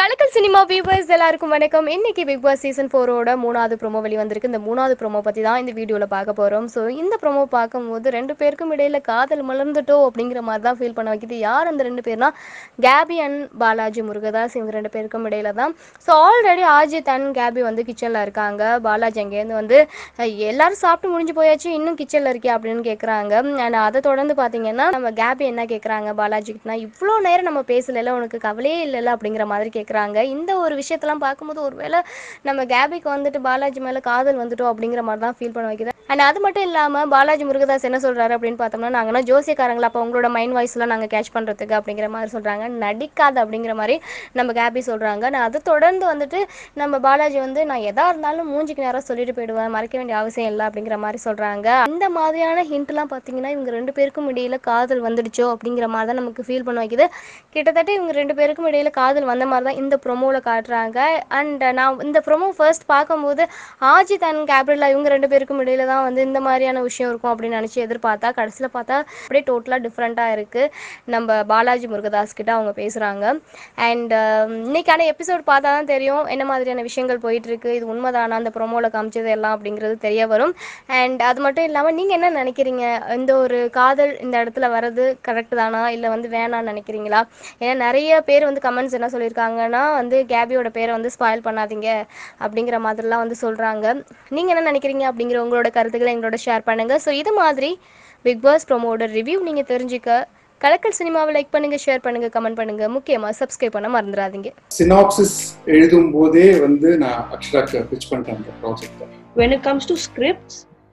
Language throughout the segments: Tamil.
கலக்கல் சினிமா வியூவர்ஸ் எல்லாருக்கும் வணக்கம் இன்னைக்கு பிக் பாஸ் சீசன் ஃபோரோட மூணாவது ப்ரோமோ வெளி வந்திருக்கு இந்த மூணாவது ப்ரோமோ பற்றி தான் இந்த வீடியோவில் பார்க்க போகிறோம் ஸோ இந்த ப்ரோமோ பார்க்கும்போது ரெண்டு பேருக்கும் இடையில காதல் மலர்ந்துட்டோ அப்படிங்கிற மாதிரி தான் ஃபீல் பண்ண வைக்குது யார் அந்த ரெண்டு பேர்னா கேபி அண்ட் பாலாஜி முருகதாஸ் இவங்க ரெண்டு பேருக்கும் இடையில தான் so already Aajeedh and Gabi வந்து கிச்சனில் இருக்காங்க பாலாஜி அங்கேருந்து வந்து "அஹ், எல்லாரும் சாப்பிட்டு முடிஞ்சு போயாச்சு இன்னும் கிச்சனில் இருக்கே அப்படின்னு கேட்குறாங்க அண்ட் அதை தொடர்ந்து பார்த்தீங்கன்னா நம்ம கேபி என்ன கேட்குறாங்க பாலாஜிக்கிட்டனா இவ்வளோ நேரம் நம்ம பேசல உனக்கு கவலையே இல்லைல்ல அப்படிங்கிற மாதிரி கேட்குறாங்க இந்த ஒரு விஷயத்தெல்லாம் பார்க்கும்போது ஒருவேளை நம்ம கேபிக்கு வந்துட்டு பாலாஜி மேலே காதல் வந்துட்டோம் அப்படிங்கிற மாதிரி தான் ஃபீல் பண்ண வைக்குது அண்ட் அது மட்டும் இல்லாமல் பாலாஜி முருகதாஸ் என்ன சொல்கிறாரு அப்படின்னு பார்த்தோம்னா நாங்கன்னா ஜோசியக்காரங்களா அப்போ உங்களோட மைண்ட் வாய்ஸ்லாம் நாங்கள் கேட்ச் பண்ணுறதுக்கு அப்படிங்கிற மாதிரி சொல்கிறாங்க நடிக்காது அப்படிங்கிற மாதிரி நம்ம கேபி சொல்கிறாங்க நான் அதை தொடர்ந்து வந்துட்டு நம்ம பாலாஜி வந்து நான் எதா இருந்தாலும் மூஞ்சிக்கு நேரம் சொல்லிட்டு போயிடுவேன் மறைக்க வேண்டிய அவசியம் இல்லை அப்படிங்கிற மாதிரி சொல்கிறாங்க இந்த மாதிரியான ஹிண்ட்லாம் பார்த்தீங்கன்னா இவங்க ரெண்டு பேருக்கும் இடையில காதல் வந்துடுச்சோ அப்படிங்கிற மாதிரி தான் நமக்கு ஃபீல் பண்ண வைக்குது கிட்டத்தட்ட இவங்க ரெண்டு பேருக்கும் இடையில காதல் வந்த மாதிரி தான் இந்த ப்ரொமோவில் காட்டுறாங்க அண்ட் நான் இந்த ப்ரொமோ ஃபர்ஸ்ட் பார்க்கும்போது ஆஜித் அண்ட் கேப்ரிலா இவங்க ரெண்டு பேருக்கும் இடையில தான் வந்து இந்த மாதிரியான விஷயம் இருக்கும் அப்படின்னு நினச்சி எதிர்பார்த்தா கடைசியில் பார்த்தா அப்படியே டோட்டலாக டிஃப்ரெண்ட்டாக இருக்குது நம்ம பாலாஜி முருகதாஸ் கிட்ட அவங்க பேசுகிறாங்க அண்ட் இன்னைக்கான எபிசோட் பார்த்தா தான் தெரியும் என்ன மாதிரியான விஷயங்கள் போயிட்டு இருக்கு இது உண்மைதானா அந்த ப்ரொமோவில் காமிச்சது எல்லாம் அப்படிங்கிறது தெரிய வரும் அண்ட் அது மட்டும் இல்லாமல் நீங்கள் என்ன நினைக்கிறீங்க இந்த ஒரு காதல் இந்த இடத்துல வர்றது கரெக்ட் தானா இல்லை வந்து வேணாம்னு நினைக்கிறீங்களா ஏன்னா நிறைய பேர் வந்து கமெண்ட்ஸ் என்ன சொல்லியிருக்காங்கன்னா வந்து கேபியோட பேரை வந்து ஸ்பாயில் பண்ணாதீங்க அப்படிங்கிற மாதிரிலாம் வந்து சொல்கிறாங்க நீங்கள் என்ன நினைக்கிறீங்க அப்படிங்கிற உங்களோட கருத்துக்களை எங்களோட ஷேர் பண்ணுங்கள் ஸோ இது மாதிரி பிக் பாஸ் ப்ரோமோட ரிவ்யூ நீங்கள் தெரிஞ்சுக்க கலக்கல் சினிமாவை லைக் பண்ணுங்கள் ஷேர் பண்ணுங்கள் கமெண்ட் பண்ணுங்கள் முக்கியமாக சப்ஸ்கிரைப் பண்ண மறந்துடாதீங்க சினாப்சிஸ் எழுதும் போதே வந்து நான் அக்ஷராக்கு பிச் பண்ணிட்டேன் அந்த project when it comes to scripts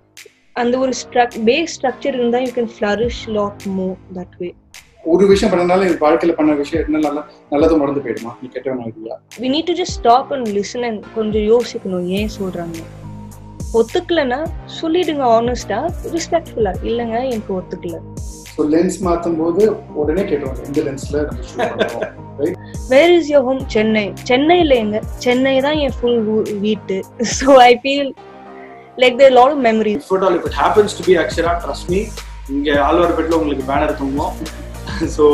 அந்த ஒரு பேஸ் ஸ்ட்ரக்சர் இருந்தா you can flourish lot more that way ஒரு விஷயம் பண்ணனால என் வாழ்க்கையில பண்ண விஷயம் என்ன நல்லா நல்லதும் மறந்து போயிடுமா நீ கெட்டவன் idea we need to just stop and listen and கொஞ்சம் யோசிக்கணும் ஏன் சொல்றாங்க ஒத்துக்கலைன்னா சொல்லிடுங்க ஆனஸ்டா ரெஸ்பெக்ட்ஃபுல்லா இல்லைங்க எனக்கு ஒத்துக்கல ஸோ லென்ஸ் மாற்றும் போது உடனே கேட்டுருவாங்க இந்த லென்ஸ்ல நம்ம ஷூட் பண்ணுறோம் right where is your home Chennai சென்னையில் எங்க சென்னை தான் என் ஃபுல் வீட்டு so I feel like there lot of memory if at all if it happens to be Akshara trust me இங்க ஆழ்வார்பேட்டில் உங்களுக்கு பேனர் தொங்கும் ஸோ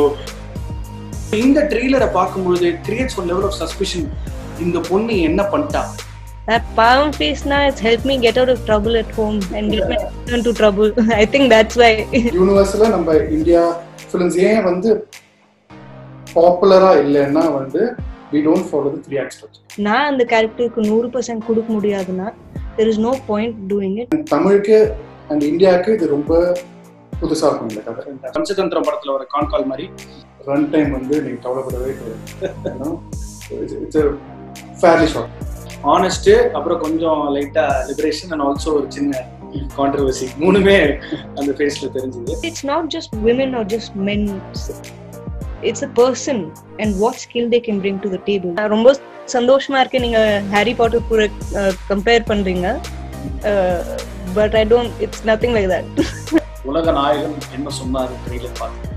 இந்த ட்ரெய்லரை பார்க்கும்பொழுது it creates one level of suspicion இந்த பொண்ணு என்ன பண்ணிட்டா That palm face now it's helped me get out of trouble at home and get my into trouble. I think that's why. யூனிவர்ஸ்ல நம்ம இந்தியா ஃபிலிம்ஸ் ஏன் வந்து பாப்புலரா இல்லைன்னா வந்து we don't follow three act structure நான் அந்த கேரக்டருக்கு நூறு பர்சன்ட் கொடுக்க முடியாதுன்னா there is no point doing it தமிழுக்கு அண்ட் இந்தியாவுக்கு இது ரொம்ப புதுசா இருக்கும் இந்த கதை இந்த பஞ்சதந்திரம் படத்துல வர கான்கால் மாதிரி ரன் டைம் வந்து நீங்க கவலைப்படவே இட்ஸ் ஃபேர்லி ஷார்ட் ஆனஸ்ட் அப்புறம் கொஞ்சம் லைட்டா லிபரேஷன் அண்ட் ஆல்சோ ஒரு சின்ன கான்ட்ரவர்சி மூணுமே அந்த ஃபேஸ்ல தெரிஞ்சது it's not just women or just men it's a person and what skill they can bring to the table ரொம்ப சந்தோஷமா இருக்கு நீங்க ஹாரி பாட்டர் கூட கம்பேர் பண்றீங்க but I don't it's nothing like that உலக நாயகன் என்ன சொன்னாரு ட்ரெய்லர் பார்த்து